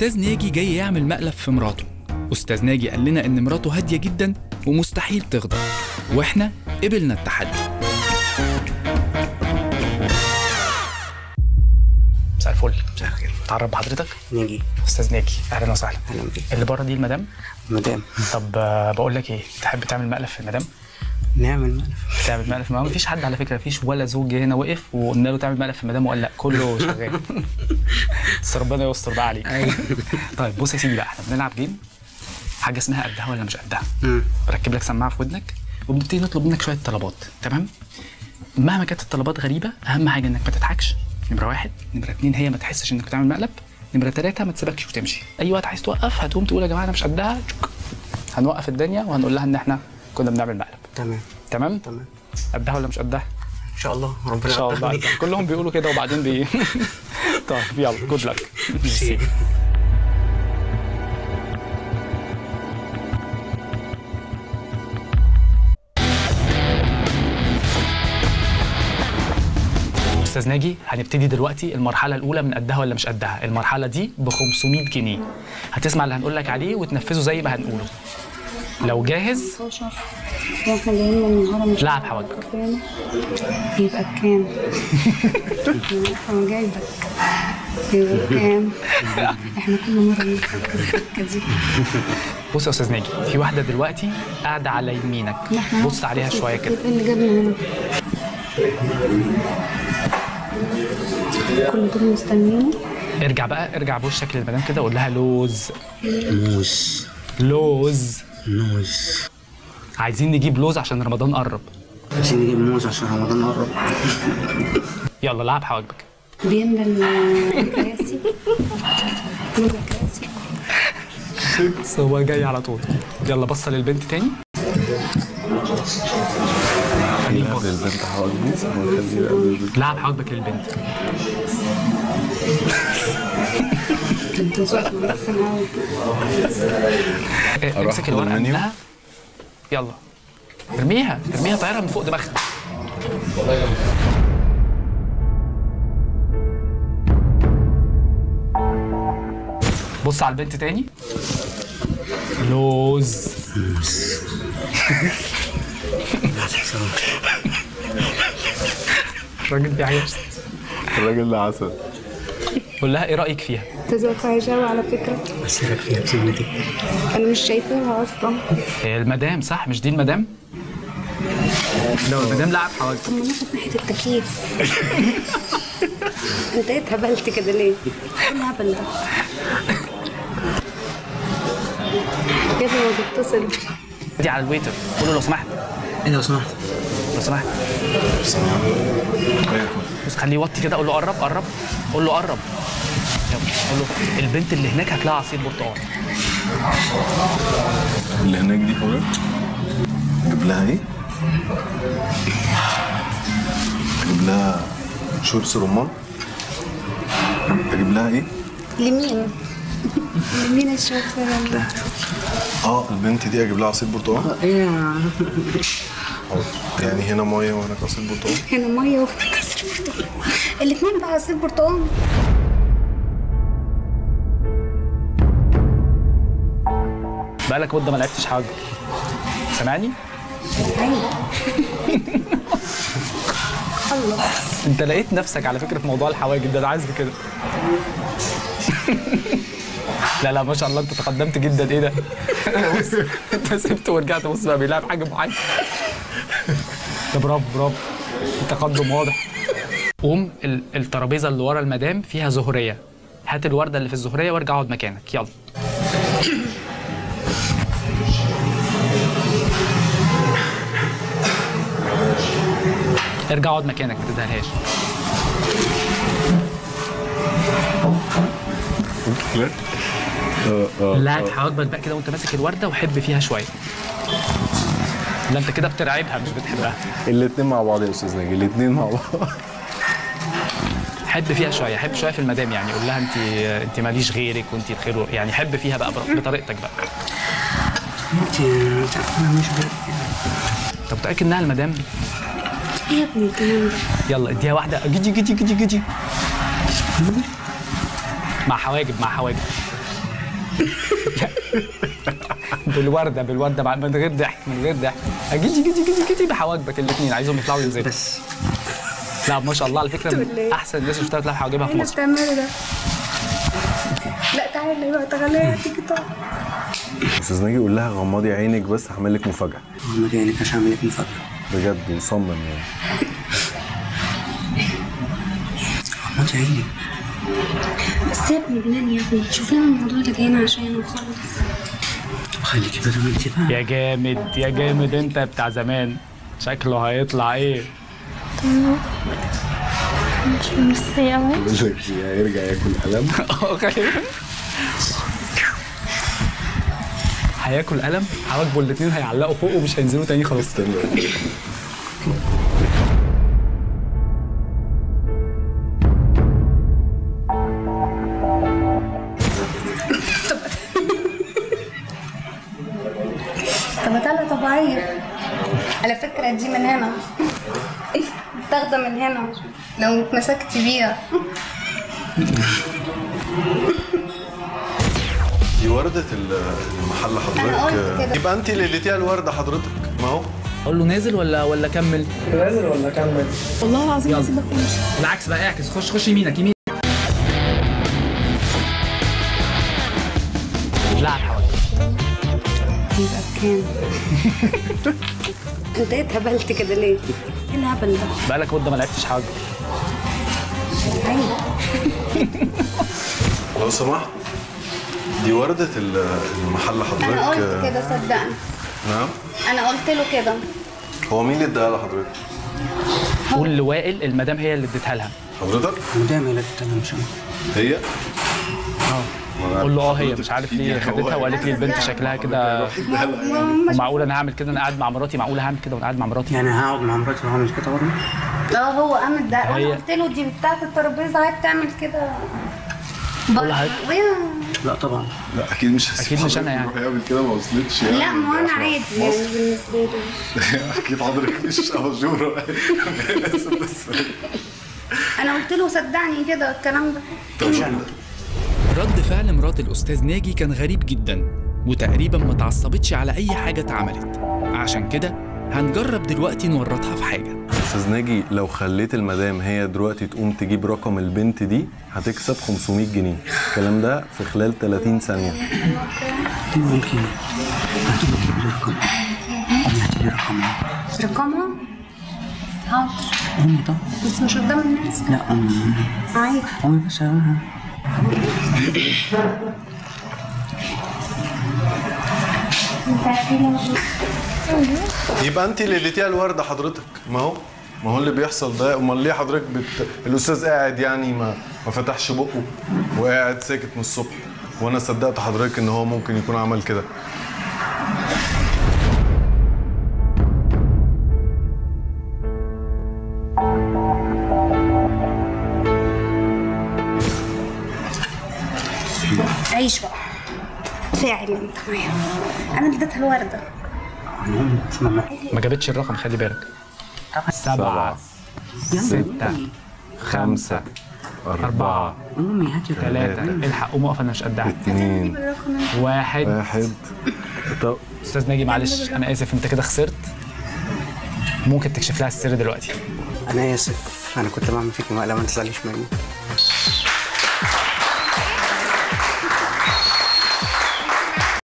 أستاذ ناجي جاي يعمل مقلب في مراته أستاذ ناجي قال لنا إن مراته هادية جدا ومستحيل تغضب وإحنا قبلنا التحدي مساء الفل مساء الخير تعرف بحضرتك نيجي استاذ ناجي اهلا وسهلا اهلا بيك اللي بره دي المدام مدام طب آه، بقول لك ايه تحب تعمل مقلب في المدام نعمل ملف تعمل مقلب في ما فيش حد على فكره فيش ولا زوج هنا وقف وقلنا له تعمل مقلب في المدام وقال لا كله شغال بس ربنا يستر بقى عليك ايوه طيب بص يا سيدي بقى احنا بنلعب جيم حاجه اسمها قدها ولا مش قدها مم. بركب لك سماعه في ودنك وبنبتدي نطلب منك شويه طلبات تمام مهما كانت الطلبات غريبه اهم حاجه انك ما تضحكش نمره واحد نمره اتنين هي ما تحسش انك بتعمل مقلب نمره ثلاثة ما تسيبكش وتمشي اي وقت عايز توقف هتقوم تقول يا جماعه انا مش قدها تشك. هنوقف الدنيا وهنقول لها ان احنا كنا بنعمل مقلب تمام تمام تمام قدها ولا مش قدها ان شاء الله ربنا ان شاء الله يوفقني. قدها. كلهم بيقولوا كده وبعدين بي طيب يلا جود لك ميرسي. استاذ ناجي هنبتدي دلوقتي المرحله الاولى من قدها ولا مش قدها المرحله دي ب 500 جنيه هتسمع اللي هنقول لك عليه وتنفذه زي ما هنقوله لو جاهز 16 واحنا جايين من الهرم مش لعب حواجبك فين يبقى بكام؟ انا جايبك يبقى بكام؟ احنا كل مرة بنفكر السكة دي بص يا استاذ ناجي في واحده دلوقتي قاعده على يمينك احنا بص عليها شويه كده ايه اللي جابنا هنا؟ كل دول مستنيين ارجع بقى ارجع بوشك للمدام كده وقول لها لوز موز لوز موز عايزين نجيب لوز عشان رمضان قرب عايزين نجيب موز عشان رمضان قرب يلا لعب حواجبك بيملى الكراسي بيملى الكراسي بس هو جاي على طول يلا بص للبنت تاني خليه يبص. البنت حواجبه ونخليه قبل البنت لعب حواجبك للبنت انت صوت ملفن قوي اه، أروح امسك أخد الورقه المنيو؟ منها يلا ارميها ارميها طيارة من فوق دماغها بص على البنت تاني لوز الراجل بيعيش الراجل ده عسل قول لها ايه رايك فيها تذوق عجاوة على فكرة بس لك فيها بسمتي انا مش شايفاها اصلا هي المدام صح مش دي المدام لو المدام لعب حواجب طب ما ناخد ناحية التكييف انت ايه اتهبلت كده ليه؟ ايه الهبل ده؟ كده ما تتصل دي على الويتر قول له لو سمحت ايه لو سمحت لو سمحت بص خليه يوطي كده قول له قرب قرب قول له قرب يلا قول له البنت اللي هناك هتلاقي عصير برتقال اللي هناك دي حوار اجيب لها ايه؟ اجيب لها شوربس رمان اجيب لها ايه؟ لمين؟ لمين الشوفة ده؟ اه البنت دي اجيب لها عصير برتقال ايه حاضر. يعني هنا ميه وهناك عصير برتقال هنا مية وهنا عصير برتقال الاتنين بقى عصير برتقال بقالك مده ما لعبتش حاجه سامعني ايوه خلص انت لقيت نفسك على فكره في موضوع الحواجب ده انا عايز كده لا لا ما شاء الله انت تقدمت جدا ايه ده بص انت سبت ورجعت بص بقى بيلعب حاجه معاك ده برافو برافو التقدم واضح قوم ال- الترابيزه اللي ورا المدام فيها زهريه هات الورده اللي في الزهريه وارجع اقعد مكانك يلا ارجع اقعد مكانك ما تدهنهاش لعب حواجبك بقى كده وانت ماسك الورده وحب فيها شويه لا انت كده بترعبها مش بتحبها الاتنين مع بعض يا استاذ ناجي الاتنين مع بعض حب فيها شويه حب شويه في المدام يعني قول لها انت انت ماليش غيرك وانت الخير يعني حب فيها بقى بر- بطريقتك بقى انت انت انا مش ب... طب متاكد انها المدام ايه يا ابني الكلام ده؟ يلا اديها واحده جيجي جيجي جيجي جيجي مع حواجب مع حواجب بالورده بالورده مع- من غير ضحك من غير ضحك جيتي جيتي جيتي جيتي بحواجبك الاثنين عايزهم يطلعوا ينزلوا بس لا ما شاء الله على فكره من احسن الناس اللي اشتغلت لها حواجبها في ايه اللي مصر بتعمله ده؟ لا تعالى بقى تغنيها تيجي طبعا استاذ ناجي قول لها غمضي عينك بس هعمل لك مفاجاه هم جايين عشان اعمل لك مفاجاه بجد وصمم يعني غمضي عينك بس يا ابني بنام يا ابني شوف لنا الموضوع اللي جايين عشانه وخلاص خليكي بدل ما انت بقى يا جامد يا جامد انت بتاع زمان شكله هيطلع ايه مش ميرسي قوي هيرجع ياكل قلم هياكل قلم حواجبه الاثنين هيعلقوا فوق ومش هينزلوا تاني خلاص طب تعالى طبيعية على فكرة دي من هنا متاخدة من هنا لو اتمسكت بيها دي وردة ال- المحل أنا حضرتك قلت كده. يبقى انت اللي اديتيها الوردة حضرتك ما هو اقول له نازل ولا ولا كمل نازل ولا كمل والله العظيم هسيبك وامشي بالعكس بقى اعكس خش خش يمينك يمين لا حواجب يبقى بكام انت ايه اتهبلت كده ليه؟ ايه الهبل ده؟ بقالك مده ما لعبتش حواجب ايوه لو سمحت دي وردة ال- المحل حضرتك انا قلت كده صدقني نعم انا قلت له كده هو مين اللي اداها لحضرتك؟ قول لوائل المدام هي اللي اديتها لها حضرتك؟ مدام اللي تتكلم مش انا هي؟ قول له اه هي مش عارف ليه خدتها وقالت لي البنت شكلها كده ومعقول انا هعمل كده انا قاعد مع مراتي معقول هعمل كده وانا قاعد مع مراتي يعني هقعد مع مراتي وهعمل كده برضه اه هو قام ده هي- انا قلت له دي بتاعت الترابيزه عايز تعمل كده لها- ويا- لا طبعا لا اكيد مش أكيد مش أنا يعني. هيعمل كده ما وصلتش يعني لا ما هو انا عادي يعني بالنسبه لي اكيد حضرتك مش اباجوره اسف بس انا قلت له صدقني كده الكلام ده مش انا رد فعل مرات الأستاذ ناجي كان غريب جدا وتقريبا ما اتعصبتش على أي حاجة اتعملت عشان كده هنجرب دلوقتي نورطها في حاجة استاذ ناجي لو خليت المدام هي دلوقتي تقوم تجيب رقم البنت دي هتكسب 500 جنيه الكلام ده في خلال 30 ثانيه ممكن هتبقى تجيب لي رقم امي هتجيب لي رقمها رقمها حاضر امي طبعا بس مش قدام الناس لا امي عادي امي بس أنا. يبقى انت اللي اديتيها الورده حضرتك ما هو ما هو اللي بيحصل ده امال ليه حضرتك بت... الاستاذ قاعد يعني ما ما فتحش بقه وقاعد ساكت من الصبح وانا صدقت حضرتك ان هو ممكن يكون عمل كده عيش بقى فاعل انت معايا انا اللي اديتها الورده امي اسمها ما ما جابتش الرقم خلي بالك سبعة ستة خمسة أربعة امي هاتي ثلاثة الحق قوم اقف أنا مش قدها اتنين واحد واحد طب أستاذ ناجي معلش أنا آسف أنت كده خسرت ممكن تكشف لها السر دلوقتي انا اسف انا كنت بعمل فيك مقلب ما تزعليش مني